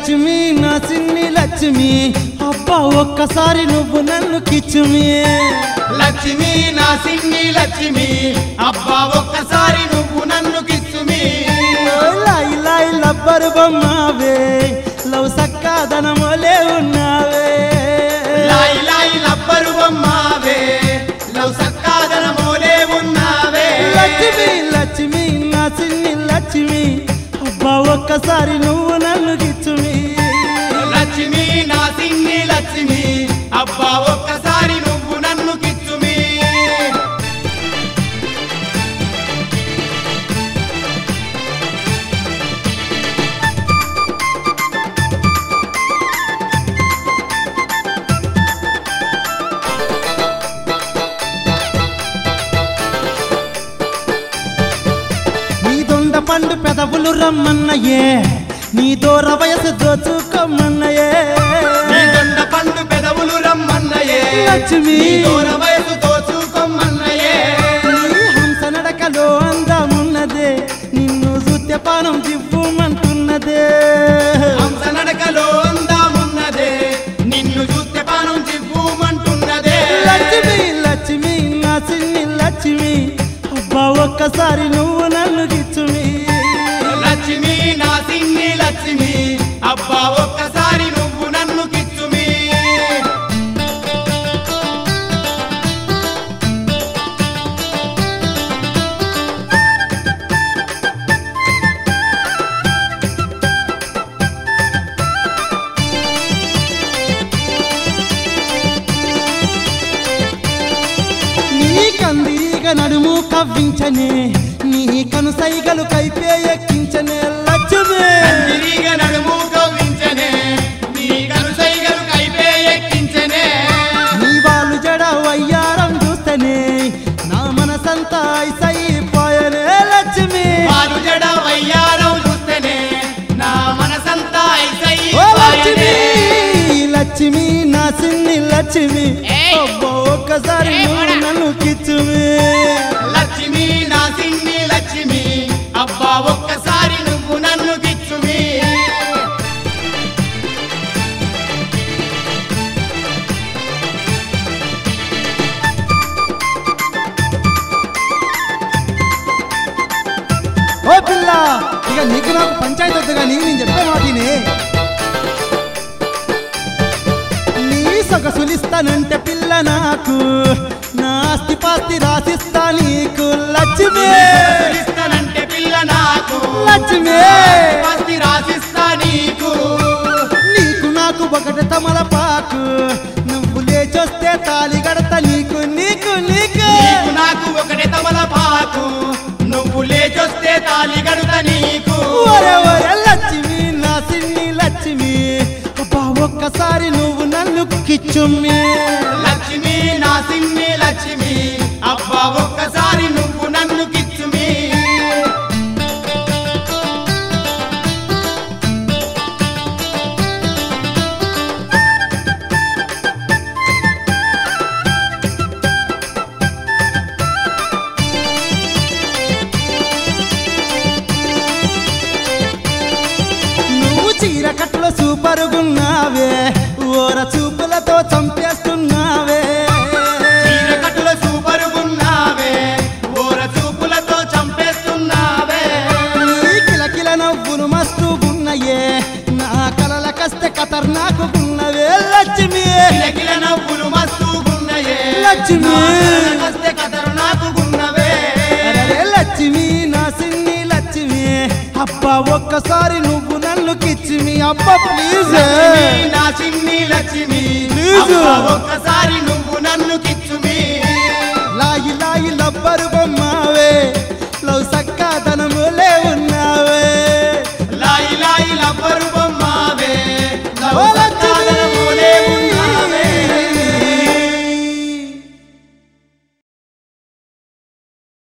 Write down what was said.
లక్ష్మి నా చిన్ని లక్ష్మి అబ్బా ఒక్కసారి నువ్వు నన్ను కిచ్చుమి లక్ష్మి నా సిన్ని లక్ష్మి అబ్బా ఒక్కసారి నువ్వు నన్ను కిచ్చుమి లాయి లాయి లబ్బరు బొమ్మవే లవ్ సక్కాదనమోలే ఉన్నావే లాయి లాయి లబ్బరు బొమ్మావే లవ్ సక్కాదన మోలే ఉన్నావే లక్ష్మి లక్ష్మి నా చిన్ని లక్ష్మి అబ్బా ఒక్కసారి నువ్వు నన్ను గిచ్చుమి లక్ష్మి నా సిన్ని లక్ష్మి అబ్బా ఒక్కసారి నువ్వు నన్ను కిచ్చుమి నీ దొండ పండు పెదవులు రమ్మన్నయే నీ దూర వయసు దోచుకోమన్నయే నీ దొండ పండు పెదవులు రమ్మన్నయే లక్ష్మి. నీ దూర వయసు దోచుకోమన్నయే నీ హంస నడకలో అందమున్నదే నిన్ను చూస్తే పానం దివ్వుమంటున్నదే హంస నడకలో అందామున్నదే నిన్ను చూస్తే పానం జివ్వుమంటున్నదే లక్ష్మి లక్ష్మి నా చిన్ని లక్ష్మి అబ్బా ఒక్కసారి నువ్వు నన్ను గిచ్చుమి లక్ష్మి నా సిన్ని లక్ష్మి అబ్బా ఒక్కసారి నువ్వు నన్ను కిచ్చుమి నీ కందిరీగ నడుము కవ్వించనే నీ కను సైగలు కైపే ఎక్కించనే లక్ష్మి తిరిగ నడుము కవ్వించనే నీ కనుసైగలు కైపే ఎక్కించనే నీ వాళ్ళు జడ వయ్యారం చూస్తేనే నా మనసంతా ఐసైపోయనే లక్ష్మి వారు జడ వయ్యారం చూస్తేనే నా మనసంతా ఓ లక్ష్మి ఐసయ్యాయనే లక్ష్మి నా చిన్ని లక్ష్మి ఏయ్! అబ్బా ఒక్కసారి ఏయ్, నువ్వు పోరా. నన్ను కిచ్చుమి లక్ష్మి నా సిన్ని లక్ష్మి అబ్బా ఒక్కసారి నువ్వు నన్ను కిచ్చుమి ఓ పిల్ల ఇక నీకు నాకు పంచాయతీ వద్దు కానీ నేను చెప్పే మాటిని నీ సొగసులిస్తానంటే పిల్ల నాకు నా ఆస్తి పాస్తి రాసిస్తా నీకు లక్ష్మి ఇస్తానంటే పిల్ల నాకు లక్ష్మి పస్తి రాసిస్తా నీకు నీకు నాకు ఒకటి తమలపాకు నువ్వు లేచొస్తే తాలి గడత నీకు నీకు నీకు నీకు నాకు ఒకటి తమలపాకు నువ్వు లేచొస్తే తాలి గడుత నీకు ఒరే ఒరే లక్ష్మి నా సిన్ని లక్ష్మి అబ్బా ఒక్కసారి నువ్వు నన్ను కిచ్చుమ్మి లక్ష్మి నా సిన్ని లక్ష్మి అబ్బా ఒక్కసారి నువ్వు నన్ను కిచ్చుమి నువ్వు చీర కట్టులో సూపరుగున్నావే ఓర చూపులతో చంపేస్తున్నావే చీరకట్టుల సూపరుగున్నావే ఓర చూపులతో చంపేస్తున్నావే నీ కిలకిల నవ్వులు మస్తు ఉన్నయే నా కలల కస్తే ఖతర్నాకు ఉన్నవే లక్ష్మి కిలకిల నవ్వులు మస్తుగున్నయే లక్ష్మి. వస్తే కథరు నాకు గున్నవే అరే లక్ష్మి నా సిన్ని లక్ష్మి అబ్బా ఒక్కసారి నువ్వు నన్ను కిచ్చిమి అబ్బా ప్లీజ్ లక్ష్మి, నా చిన్ని లక్ష్మి Please. అబ్బా ఒక్కసారి నువ్వు నన్ను కిచ్చుమి లాయి లాయి లబ్బరు బొమ్మ